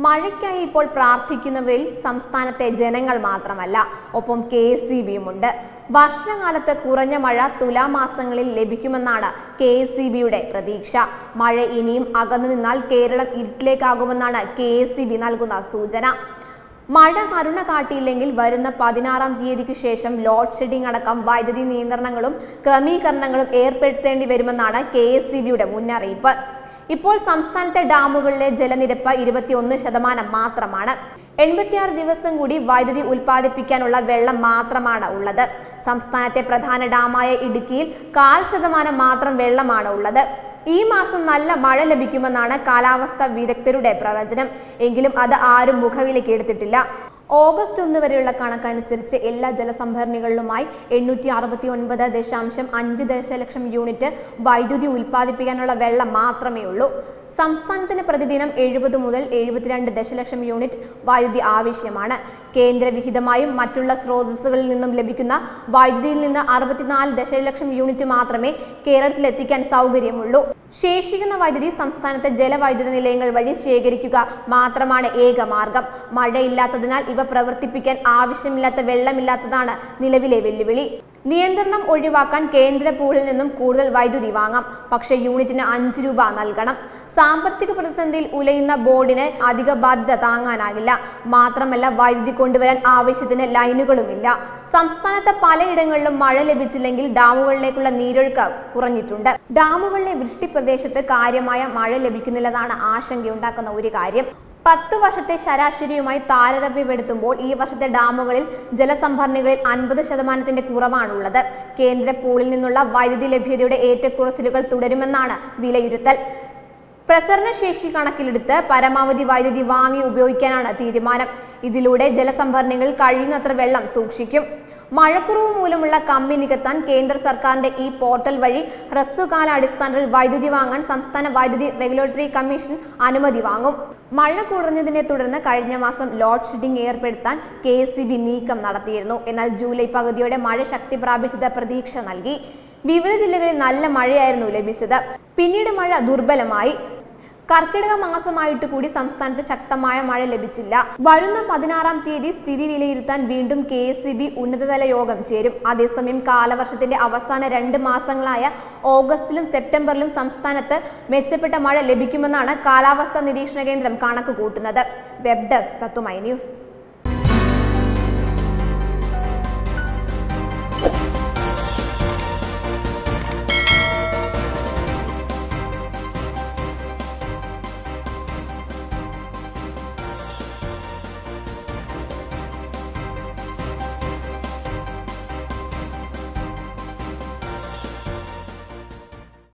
മഴയ്ക്കായി ഇപ്പോൾ പ്രാർത്ഥിക്കുന്നവരിൽ സംസ്ഥാനത്തെ ജനങ്ങൾ മാത്രമല്ല ഒപ്പം കെ എസ് സി ബിയുമുണ്ട് വർഷകാലത്ത് കുറഞ്ഞ മഴ തുലാമാസങ്ങളിൽ ലഭിക്കുമെന്നാണ് കെ എസ് സി ബിയുടെ പ്രതീക്ഷ മഴ ഇനിയും അകന്നു നിന്നാൽ കേരളം ഇരുട്ടിലേക്കാകുമെന്നാണ് കെ എസ് സി ബി നൽകുന്ന സൂചന മഴ കരുണ കാട്ടിയില്ലെങ്കിൽ വരുന്ന പതിനാറാം തീയതിക്ക് ശേഷം ലോഡ് ഷെഡിംഗ് അടക്കം വൈദ്യുതി നിയന്ത്രണങ്ങളും ക്രമീകരണങ്ങളും ഏർപ്പെടുത്തേണ്ടി വരുമെന്നാണ് കെ എസ് സി ബിയുടെ മുന്നറിയിപ്പ് ഇപ്പോൾ സംസ്ഥാനത്തെ ഡാമുകളിലെ ജലനിരപ്പ് ഇരുപത്തിയൊന്ന് ശതമാനം മാത്രമാണ് എൺപത്തിയാറ് ദിവസം കൂടി വൈദ്യുതി ഉൽപ്പാദിപ്പിക്കാനുള്ള വെള്ളം മാത്രമാണ് ഉള്ളത് സംസ്ഥാനത്തെ പ്രധാന ഡാമായ ഇടുക്കിയിൽ കാൽ ശതമാനം മാത്രം വെള്ളമാണ് ഉള്ളത് ഈ മാസം നല്ല മഴ ലഭിക്കുമെന്നാണ് കാലാവസ്ഥാ വിദഗ്ധരുടെ പ്രവചനം എങ്കിലും അത് ആരും മുഖവിലേക്ക് എടുത്തിട്ടില്ല ഓഗസ്റ്റ് ഒന്ന് വരെയുള്ള കണക്കനുസരിച്ച് എല്ലാ ജലസംഭരണികളിലുമായി എണ്ണൂറ്റി അറുപത്തി ഒൻപത് ദശാംശം അഞ്ച് ദശലക്ഷം യൂണിറ്റ് വൈദ്യുതി ഉൽപ്പാദിപ്പിക്കാനുള്ള വെള്ളം മാത്രമേ ഉള്ളൂ സംസ്ഥാനത്തിന് പ്രതിദിനം എഴുപത് മുതൽ എഴുപത്തിരണ്ട് ദശലക്ഷം യൂണിറ്റ് വൈദ്യുതി ആവശ്യമാണ് കേന്ദ്രവിഹിതമായും മറ്റുള്ള സ്രോതസ്സുകളിൽ നിന്നും ലഭിക്കുന്ന വൈദ്യുതിയിൽ നിന്ന് അറുപത്തിനാല് ദശലക്ഷം യൂണിറ്റ് മാത്രമേ കേരളത്തിൽ എത്തിക്കാൻ സൗകര്യമുള്ളൂ ശേഷിക്കുന്ന വൈദ്യുതി സംസ്ഥാനത്തെ ജലവൈദ്യുത നിലയങ്ങൾ വഴി ശേഖരിക്കുക മാത്രമാണ് ഏക മാർഗം മഴയില്ലാത്തതിനാൽ ഇവ പ്രവർത്തിപ്പിക്കാൻ ആവശ്യമില്ലാത്ത വെള്ളമില്ലാത്തതാണ് നിലവിലെ വെല്ലുവിളി നിയന്ത്രണം ഒഴിവാക്കാൻ കേന്ദ്ര പൂളിൽ നിന്നും കൂടുതൽ വൈദ്യുതി വാങ്ങാം പക്ഷേ യൂണിറ്റിന് അഞ്ച് രൂപ നൽകണം സാമ്പത്തിക പ്രതിസന്ധിയിൽ ഉലയുന്ന ബോർഡിന് അധിക ബാധ്യത താങ്ങാനാകില്ല മാത്രമല്ല വൈദ്യുതി കൊണ്ടുവരാൻ ആവശ്യത്തിന് ലൈനുകളുമില്ല സംസ്ഥാനത്ത് പലയിടങ്ങളിലും മഴ ലഭിച്ചില്ലെങ്കിൽ ഡാമുകളിലേക്കുള്ള നീരൊഴുക്ക് കുറഞ്ഞിട്ടുണ്ട് ഡാമുകളിലെ വൃഷ്ടി പ്രദേശത്ത് കാര്യമായ മഴ ലഭിക്കുന്നില്ലെന്നാണ് ആശങ്കയുണ്ടാക്കുന്ന ഒരു കാര്യം പത്ത് വർഷത്തെ ശരാശരിയുമായി താരതമ്യപ്പെടുത്തുമ്പോൾ ഈ വർഷത്തെ ഡാമുകളിൽ ജലസംഭരണികളിൽ അൻപത് ശതമാനത്തിന്റെ കുറവാണുള്ളത് കേന്ദ്ര പൂളിൽ നിന്നുള്ള വൈദ്യുതി ലഭ്യതയുടെ ഏറ്റക്കുറച്ചിലുകൾ തുടരുമെന്നാണ് വിലയിരുത്തൽ പ്രസരണശേഷി കണക്കിലെടുത്ത് പരമാവധി വൈദ്യുതി വാങ്ങി ഉപയോഗിക്കാനാണ് തീരുമാനം ഇതിലൂടെ ജലസംഭരണികളിൽ കഴിയുന്നത്ര വെള്ളം സൂക്ഷിക്കും മഴക്കുറവ് മൂലമുള്ള കമ്മി നികത്താൻ കേന്ദ്ര സർക്കാരിന്റെ ഈ പോർട്ടൽ വഴി ഹ്രസ്വകാലാടിസ്ഥാനത്തിൽ വൈദ്യുതി വാങ്ങാൻ സംസ്ഥാന വൈദ്യുതി റെഗുലേറ്ററി കമ്മീഷൻ അനുമതി വാങ്ങും മഴ കുറഞ്ഞതിനെ തുടർന്ന് കഴിഞ്ഞ മാസം ലോഡ് ഷെഡിംഗ് ഏർപ്പെടുത്താൻ കെ നീക്കം നടത്തിയിരുന്നു എന്നാൽ ജൂലൈ പകുതിയോടെ മഴ ശക്തി പ്രാപിച്ചത് പ്രതീക്ഷ നൽകി വിവിധ ജില്ലകളിൽ നല്ല മഴയായിരുന്നു ലഭിച്ചത് പിന്നീട് മഴ ദുർബലമായി കർക്കിടക മാസമായിട്ട് കൂടി സംസ്ഥാനത്ത് ശക്തമായ മഴ ലഭിച്ചില്ല വരുന്ന പതിനാറാം തീയതി സ്ഥിതി വിലയിരുത്താൻ വീണ്ടും കെ എസ് സി ബി ഉന്നതതല യോഗം ചേരും അതേസമയം കാലവർഷത്തിന്റെ അവസാന രണ്ട് മാസങ്ങളായ ഓഗസ്റ്റിലും സെപ്റ്റംബറിലും സംസ്ഥാനത്ത് മെച്ചപ്പെട്ട മഴ ലഭിക്കുമെന്നാണ് കാലാവസ്ഥാ നിരീക്ഷണ കേന്ദ്രം കണക്ക് കൂട്ടുന്നത് വെബ് ഡെസ്ക് തത്തുമൈ ന്യൂസ്